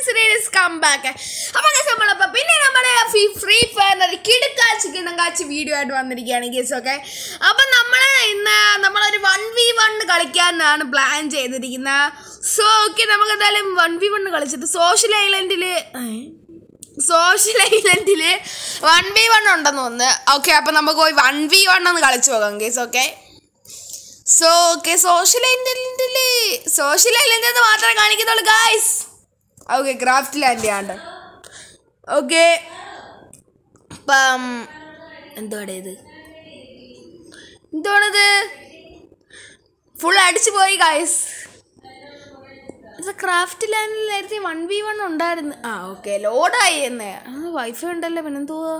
Series come back അപ്പൊ നമ്മളപ്പോ പിന്നെ നമ്മുടെ ഫ്രീ ഫയറിന്റെ ഒരു കിടക്കാച്ച് കിണങ്കാച്ച് വീഡിയോ ആയിട്ട് വന്നിരിക്കുകയാണ് ഗേസ് ഒക്കെ അപ്പൊ നമ്മള് ഇന്ന് നമ്മളൊരു വൺ വി വൺ കളിക്കാനാണ് പ്ലാൻ ചെയ്തിരിക്കുന്നത് സോ ഓക്കെ നമുക്ക് എന്തായാലും വൺ വി വൺ കളിച്ചിട്ട് സോഷ്യൽ ഐലൻഡില് സോഷ്യൽ ഐലൻഡില് വൺ വി വൺ ഉണ്ടെന്ന് തോന്നുന്നു ഓക്കെ അപ്പൊ നമുക്ക് പോയി വൺ വി വൺ ഒന്ന് കളിച്ചു പോകാം guys okay so okay social ഐലൻഡില് സോഷ്യൽ ഐലൻഡിൽ നിന്ന് മാത്രമേ കാണിക്കുന്നുള്ളൂ ഗായ്സ് ഓക്കെ ക്രാഫ്റ്റ് ലാൻഡ് ചെയ്യാണ്ട് ഓക്കെ ഇപ്പം എന്തുവാടേ ഇത് എന്തുവാണിത് ഫുൾ അടിച്ചു പോയി ഗായ്സ് ഇത് ക്രാഫ്റ്റ് ലാൻഡിൽ നേരത്തെ വൺ വി വൺ ഉണ്ടായിരുന്നു ആ ഓക്കെ ലോഡായി എന്നേ വൈഫൈ ഉണ്ടല്ലോ പിന്നെന്തുവാ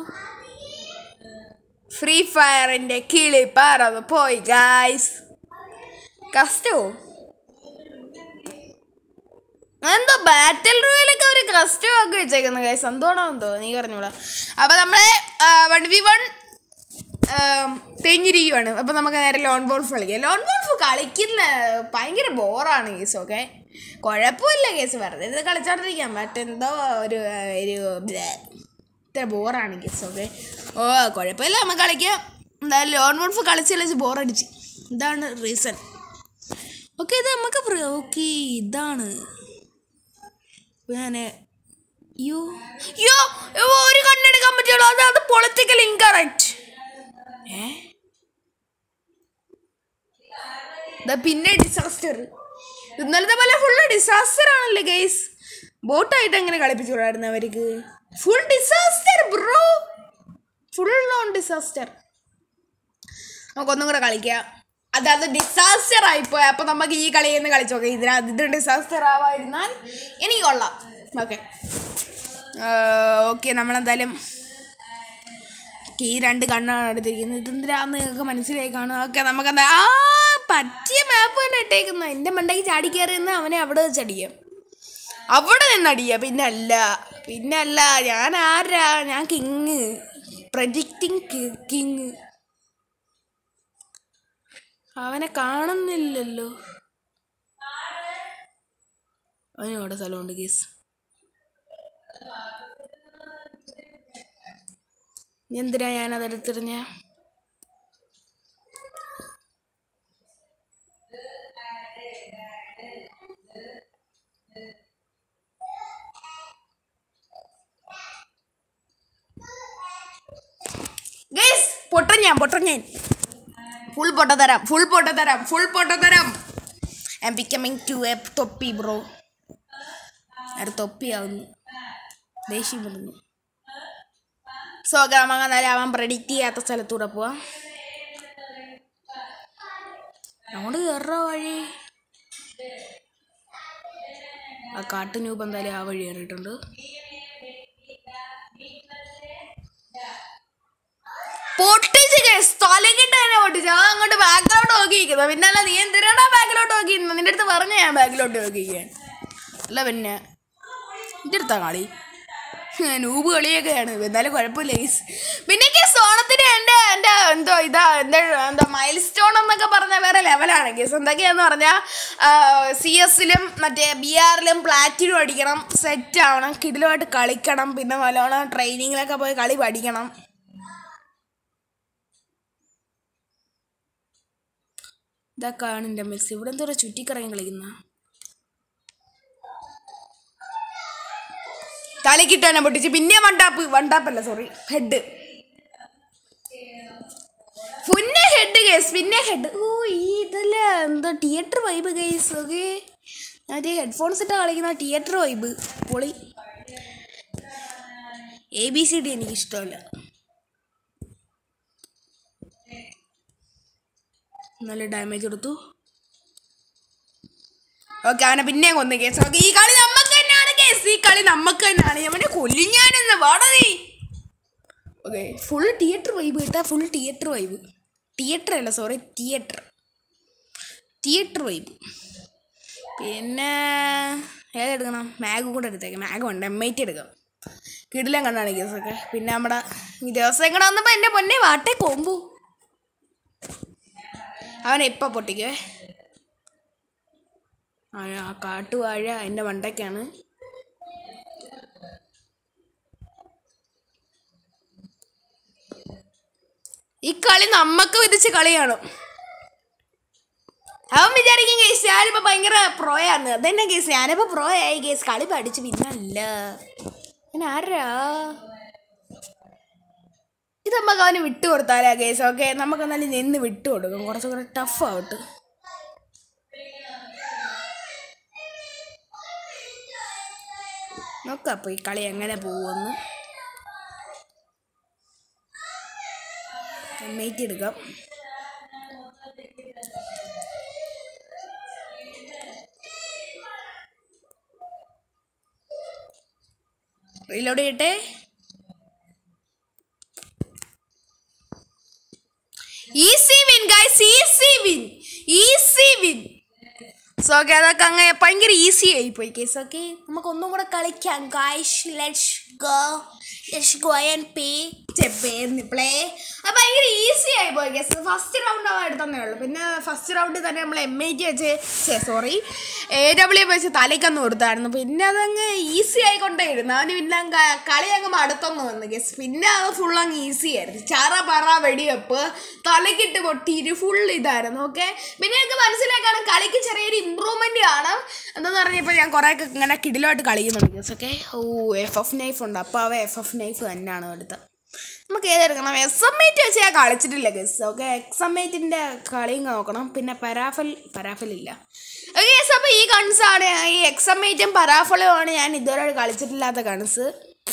ഫ്രീ ഫയറിന്റെ കിളി പറന്ന് പോയി ഗായ്സ് കസ്റ്റോ എന്തോ ബാറ്റിൽ റോയിലൊക്കെ ഒരു കസ്റ്റോ ഒക്കെ വെച്ചേക്കുന്നു ഗൈസ് എന്തോടാ എന്തോ നീ പറഞ്ഞൂടാ അപ്പൊ നമ്മളെ വൺ വി വൺ തെഞ്ഞിരിക്കുവാണ് അപ്പൊ നമുക്ക് നേരെ ലോൺ ബോൾഫ് കളിക്കാം ലോൺ ബോൾഫ് കളിക്കുന്ന ഭയങ്കര ബോറാണ് കേസ് ഓക്കെ കുഴപ്പമില്ല കേസ് വെറുതെ ഇത് കളിച്ചോണ്ടിരിക്കാം ബട്ട് എന്തോ ഒരു ഒരു ബ്ലേ. ഇത്ര ബോറാണ് കേസ് ഓക്കെ ഓ കുഴപ്പമില്ല നമുക്ക് കളിക്കാം എന്തായാലും ലോൺ ബോൾഫ് കളിച്ച് കളിച്ച് ബോറടിച്ച് ഇതാണ് റീസൺ ഓക്കെ ഇത് നമുക്ക് ഓക്കെ ഇതാണ് ഞാൻ യോ യോ യോ, ഒരു കണ്ണെടുക്കാൻ പറ്റുള്ളൂ അത് അത് പൊളിറ്റിക്കൽ ഇൻകറക്റ്റ് ഏ ദാ പിന്നെ ഡിസാസ്റ്റർ ഇന്നലത്തെ പോലെ ഫുള്ള് ഡിസാസ്റ്റർ ആണല്ലേ ഗൈസ് ബോട്ടായിട്ട് എങ്ങനെ കളിപ്പിച്ചു വിടായിരുന്നു അവർക്ക് full disaster bro full on disaster നമുക്കൊന്നും കൂടെ കളിക്കാം അതായത് ഡിസാസ്റ്റർ ആയിപ്പോയി അപ്പൊ നമുക്ക് ഈ കളി എന്ന് കളിച്ചു നോക്കാം ഇതിനാ ഇത് ഡിസാസ്റ്റർ ആവാതിരുന്നാൽ എനിക്ക് കൊള്ളാം ഓക്കെ ഓക്കെ നമ്മളെന്തായാലും ഈ രണ്ട് കണ്ണാണ് എടുത്തിരിക്കുന്നത് ഇതെന്തിനാന്ന് നിങ്ങൾക്ക് മനസ്സിലായി കാണും ഓക്കെ നമുക്ക് എന്താ ആ പറ്റിയ മാപ്പ് തന്നെ ഇട്ടേക്കുന്നത് എൻ്റെ മണ്ടയ്ക്ക് ചാടി കയറി നിന്ന് അവനെ അവിടെ വെച്ച് അടിക്കാം അവിടെ നിന്ന് അടിക്കുക പിന്നെ അല്ല പിന്നെ അല്ല ഞാൻ ആരാ ഞാൻ കിങ് പ്രഡിക്റ്റിംഗ് കിങ് അവനെ കാണുന്നില്ലല്ലോ അവനവിടെ സ്ഥലമുണ്ട് കേസ് എന്തിനാ ഞാൻ അതെടുത്തിറിഞ്ഞ ഗൈസ് പൊട്ടഞ്ഞാൻ പൊട്ടഞ്ഞാൻ ഫുൾ പൊട്ടത്തരം ഫുൾ പൊട്ടത്തരം ഫുൾ പൊട്ടത്തരം I'm becoming to a thoppi bro ഒരു തൊപ്പിയാവുന്നു ദേഷ്യം വരുന്നു സോ നമുക്ക് എന്നാലും അവൻ പ്രഡിക്റ്റ് ചെയ്യാത്ത സ്ഥലത്തൂടെ പോവാം അങ്ങോട്ട് കയറ വഴി ആ കാട്ടുനൂപ്പ് എന്തായാലും ആ വഴി കയറിയിട്ടുണ്ട് പൊട്ടിച്ച് സ്ഥലം തന്നെ പൊട്ടിച്ച് അവൻ അങ്ങോട്ട് ബാക്കിലോട്ട് നോക്കിയിരിക്കുന്നത് പിന്നെ അല്ല നീ എന്തിനാടാ ബാക്കിലോട്ട് നോക്കിയിരുന്നത് നിന്റെ അടുത്ത് പറഞ്ഞ ഞാൻ ബാക്കിലോട്ട് നോക്കിയിരിക്കാൻ അല്ല പിന്നെ എൻ്റെ അടുത്താ കളി നൂബ് കളിയൊക്കെയാണ് എന്നാലും കുഴപ്പമില്ല ഗൈസ് പിന്നെ ഗീസ് ഓണത്തിന് എൻ്റെ എൻ്റെ എന്തോ ഇതാ എന്താ എന്താ മൈൽ സ്റ്റോൺ എന്നൊക്കെ പറഞ്ഞ വേറെ ലെവലാണ് ഗീസ് എന്തൊക്കെയാന്ന് പറഞ്ഞാൽ സി എസിലും മറ്റേ ബി ആറിലും പ്ലാറ്റിനും അടിക്കണം സെറ്റ് ആവണം കിടിലുമായിട്ട് കളിക്കണം പിന്നെ നല്ലോണം ട്രെയിനിങ്ങിലൊക്കെ പോയി കളി പഠിക്കണം ഇതൊക്കെയാണ് എൻ്റെ മെസ്സി ഇവിടെ എന്തോ ചുറ്റിക്കറങ്ങി കളിക്കുന്ന തലക്കിട്ട് തന്നെ പൊട്ടിച്ച് പിന്നെ വണ്ടാപ്പ് വണ്ടാപ്പല്ല സോറി ഹെഡ് പിന്നെ ഹെഡ് കേസ് പിന്നെ ഹെഡ് ഓ ഈ ഇതല്ല എന്താ തിയേറ്റർ വൈബ് കേസ് ഓക്കെ മറ്റേ ഹെഡ്ഫോൺസ് ഇട്ടാ കളിക്കുന്ന തിയേറ്റർ വൈബ് പൊളി എ ബി സി ഡി എനിക്ക് ഇഷ്ടമല്ല നല്ല ഡാമേജ് കൊടുത്തു ഓക്കെ അവനെ പിന്നെയും കൊന്നു കേസ് ഓക്കെ ഈ കളി നമുക്ക് തന്നെയാണ് കേസ് ഈ കളി നമുക്ക് തന്നെയാണ് അവനെ കൊല്ലിഞ്ഞാനെന്ന് വാടാ നീ ഓക്കെ ഫുൾ തിയേറ്റർ വൈബ് കിട്ടാ ഫുൾ തിയേറ്റർ വൈബ് തിയേറ്റർ അല്ല സോറി തിയേറ്റർ തിയേറ്റർ വൈബ് പിന്നെ ഏതെടുക്കണം മാഗ് കൂടെ എടുത്തേക്കാം മാഗ് ഉണ്ട് എം ഐ ടി എടുക്കാം കിടിലം കണ്ടാണ് കേസൊക്കെ പിന്നെ നമ്മുടെ ഈ ദിവസം കൂടെ വന്നപ്പോൾ എൻ്റെ പൊന്നെ വാട്ടേ കോമ്പു അവൻ ഇപ്പം പൊട്ടിക്കുവേ ആ ആ കാട്ടുവാഴ എൻ്റെ മണ്ടയ്ക്കാണ് ഈ കളി നമ്മക്ക് വിധിച്ച കളിയാണ് അവൻ വിചാരിക്കും കേസ് ഞാനിപ്പോ ഭയങ്കര പ്രോയാണ് അതന്നെ കേസ് ഞാനിപ്പോ പ്രോ ആയി കേസ് കളി പഠിച്ചു പിന്നല്ല പിന്നെ ആരാ ഇത് നമുക്ക് അവന് വിട്ടു കൊടുത്താലാ കേസ് ഓക്കെ നമുക്ക് എന്നാലും നിന്ന് വിട്ടു കൊടുക്കും കുറച്ചും കൂടെ ടഫ് ആവട്ടെ നോക്കാം അപ്പോൾ ഈ കളി എങ്ങനെ പോകുമെന്ന് മെയ്റ്റ് എടുക്കാം റീലോഡ് ചെയ്യട്ടെ easy win guys easy win easy win so okay അതൊക്കെ അങ്ങ് ഭയങ്കര ഈസി ആയി പോയി കേസ് ഓക്കെ നമുക്ക് ഒന്നും കൂടെ കളിക്കാം guys let's go let's go and pay play അത് ഭയങ്കര ഈസി ആയി പോയി കേസ് ഫസ്റ്റ് റൗണ്ട് അവ എടുത്തന്നേ ഉള്ളൂ പിന്നെ ഫസ്റ്റ് റൗണ്ടിൽ തന്നെ നമ്മൾ എം ഐ ടി വെച്ച് സോറി എ ഡബ്ല്യു വെച്ച് തലയ്ക്കൊന്ന് കൊടുത്തായിരുന്നു പിന്നെ അതങ്ങ് ഈസി ആയിക്കൊണ്ടേയിരുന്നു അവന് പിന്നെ അങ്ങ് ക- കളി അങ്ങ് മടുത്തൊന്ന് വന്നു കേസ് പിന്നെ അത് ഫുൾ അങ്ങ് ഈസി ആയിരുന്നു ചറ പറ വെടിവെപ്പ് തലക്കിട്ട് പൊട്ടിയിട്ട് ഫുൾ ഇതായിരുന്നു ഓക്കെ പിന്നെ എനിക്ക് മനസ്സിലാക്കാണ് കളിക്ക് ചെറിയൊരു ഇമ്പ്രൂവ്മെന്റ് ആണ് എന്താന്ന് പറഞ്ഞപ്പോൾ ഞാൻ കുറേ ഒക്കെ ഇങ്ങനെ കിടിലോട്ട് കളിക്കുന്നുണ്ട് കേസ് ഓക്കെ ഓ എഫ് എഫ് നൈഫ് ഉണ്ട് അപ്പോൾ അവ എഫ് എഫ് നൈഫ് തന്നെയാണ് എടുത്തത് നമുക്ക് ഏതെടുക്കണം എസ് എം ഐറ്റ് വെച്ച് ഞാൻ കളിച്ചിട്ടില്ല ഗസ് ഓക്കെ എക്സ് എം ഐറ്റിൻ്റെ കളിയും നോക്കണം പിന്നെ പരാഫൽ പരാഫൽ ഇല്ല ഓക്കെ ഗസ് അപ്പോൾ ഈ കൺസ് ആണ് ഈ എക്സ് എം ഐറ്റും പരാഫലും ആണ് ഞാൻ ഇതുവരെ കളിച്ചിട്ടില്ലാത്ത കൺസ്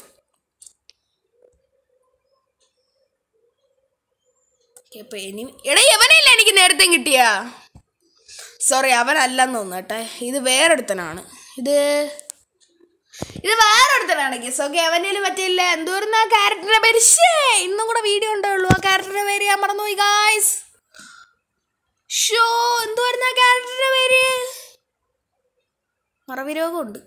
ഇപ്പൊ ഇനി എടാ ഇവനല്ലേ എനിക്ക് നേരത്തെ കിട്ടിയ സോറി അവനല്ലെന്ന് തോന്നുന്നു കേട്ടെ ഇത് വേറൊരുത്തനാണ് ഇത് ഇത് വേറൊരുത്തനാണ് ഗസ് ഓക്കെ അവൻ്റെ പറ്റില്ല എന്തോരുന്ന ആ ക്യാരക്ടറിന്റെ പേര് ഷേ ഇന്നും കൂടെ വീഡിയോ ഉണ്ടാവുള്ളൂ ആ ക്യാരക്ടറിന്റെ പേര് ഞാൻ മറന്നുപോയി ഗായ്സ് ഷോ എന്തുവായിരുന്നു ആ ക്യാരക്ടറിന്റെ പേര് മറവിരോഗമുണ്ട്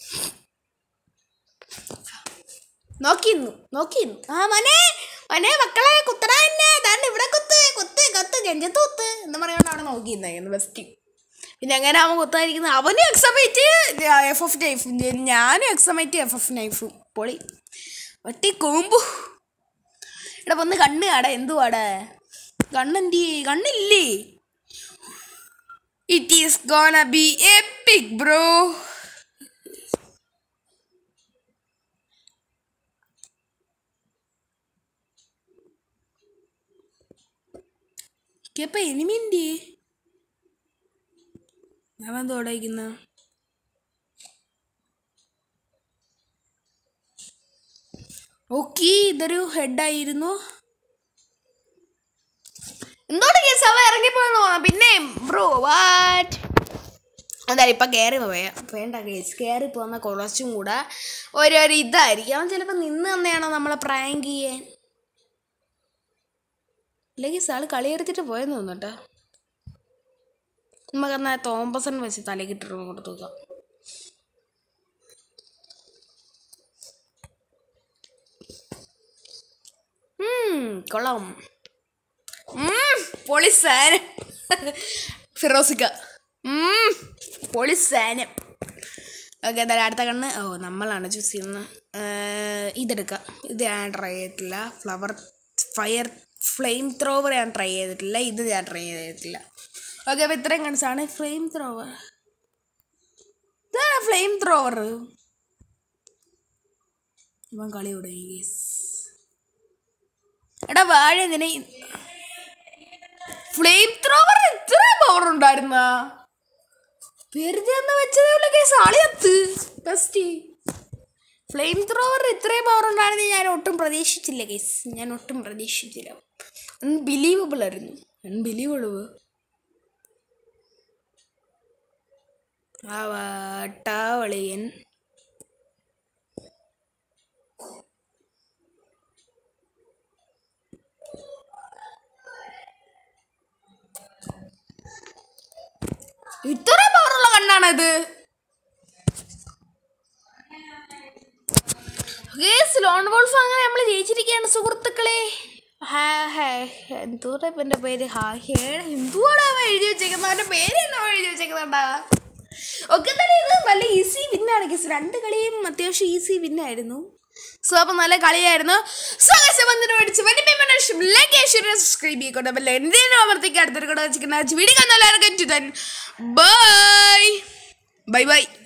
നോക്കിയിരുന്നു നോക്കിയിരുന്നു ആ മനെ മനെ മക്കളെ കുത്തണ തന്നെ ദാണ്ട് ഇവിടെ കുത്ത് കുത്ത് കത്ത് ജഞ്ചത്ത് കുത്ത് എന്ന് പറയാണ്ട് അവിടെ നോക്കിയിരുന്നായിരുന്നു ബെസ്റ്റ് പിന്നെ അങ്ങനെ അവൻ കുത്തായിരിക്കുന്നത് അവനും എക്സമൈറ്റ് എഫ് എഫ് നൈഫ് ഞാനും എക്സമൈറ്റ് എഫ് എഫ് നൈഫ് പൊളി ഒട്ടി കോമ്പു എടാ ഒന്ന് കണ്ണ് കാടാ എന്തുവാടാ കണ്ണെന്തി കണ്ണില്ലേ it is gonna be epic bro ഇപ്പൊ എനിമിൻ്റെ അവൻ തോടയിക്കുന്ന ഓക്കെ ഇതൊരു ഹെഡായിരുന്നു എന്തോട് കേസ് അവ ഇറങ്ങിപ്പോയെന്ന് തോന്നാം പിന്നെ ബ്രോ വാറ്റ് എന്തായാലും ഇപ്പം കയറി പോയാ വേണ്ട കേസ് കയറി പോകുന്ന കുറച്ചും കൂടെ ഓരോരോ ഇതായിരിക്കും അവൻ ചിലപ്പോൾ നിന്ന് തന്നെയാണോ നമ്മളെ പ്രാങ്ക് ചെയ്യാൻ ഇല്ലെങ്കിൽ സാള് കളിയെടുത്തിട്ട് പോയെന്ന് തോന്നുട്ടോ നമുക്കെന്നാ തോമ്പസൺ വെച്ച് തലക്കിട്ടിട്ട് കൊടുത്തു നോക്കാം ഉം, കൊള്ളാം ഉം, പൊളി സാധനം ഫിറോസിക്ക ഉം, പൊളി സാധനം ഓക്കെ എന്തായാലും അടുത്ത കണ്ണ് ഓ നമ്മളാണ് ചൂസ് ചെയ്യുന്നത് ഏർ, ഇതെടുക്കാം ഇത് ഞാൻ ട്രൈ ചെയ്തിട്ടില്ല ഫ്ലവർ ഫയർ ഫ്ലെയിം ത്രോവർ ഞാൻ ട്രൈ ചെയ്തിട്ടില്ല ഇത് ഞാൻ ട്രൈ ചെയ്തിട്ടില്ല ഓക്കെ അപ്പോൾ ഇത്രയും കൺസാണ് ഫ്ലെയിം ത്രോവർ ഇതാണ് ഫ്ലെയിം ത്രോവർ ഇവൻ കളി തുടങ്ങി guys. എടാ വാഴ എന്തിനാ ഫ്ലെയിം ത്രോവർ ഇത്ര പവർ ഉണ്ടായിരുന്ന വെറുതെ ഒന്ന് വെച്ചതേ ഉള്ള കേസ് ആളിയത്ത് ബെസ്റ്റ് ഫ്ലെയിം ത്രോവർ ഇത്രയും പവർ ഉണ്ടായിരുന്നെങ്കിൽ ഞാൻ ഒട്ടും പ്രതീക്ഷിച്ചില്ല കേസ് ഞാൻ ഒട്ടും പ്രതീക്ഷിച്ചില്ല അൺബിലീവബിൾ ആയിരുന്നു അൺബിലീവബിൾ ആ വട്ടാവളിയൻ ഇത്ര പവറുള്ള കണ്ണാണത് ഗേസ് ലോൺ വോൾഫ് അങ്ങനെ നമ്മൾ ജയിച്ചിരിക്കുകയാണ് സുഹൃത്തുക്കളെ ഹാ ഹാ എന്തോടെ എൻ്റെ പേര് ഹാ ഹേ എന്തുവാടാ അവൻ എഴുതി വെച്ചേക്കുന്നത് അവൻ്റെ പേര് എന്നാ എഴുതി വെച്ചേക്കുന്നുണ്ടാ ഒക്കെ തന്നെ ഇത് നല്ല ഈസി വിന്നാണ് ഗേസ് രണ്ട് കളിയും അത്യാവശ്യം ഈസി വിന്നായിരുന്നു സോ അപ്പം നല്ല കളിയായിരുന്നു സോ വന്നിട്ട് മേടിച്ച് വലിയ ലൈക്ക് സബ്സ്ക്രൈബ് ചെയ്യിക്കോട്ടെ അപ്പം എന്തിനും അമർത്തിക്ക് അടുത്തൊരു കൂടെ വെച്ചിരിക്കുന്ന വീഡിയോ കന്നാലും ബൈ ബൈ ബൈ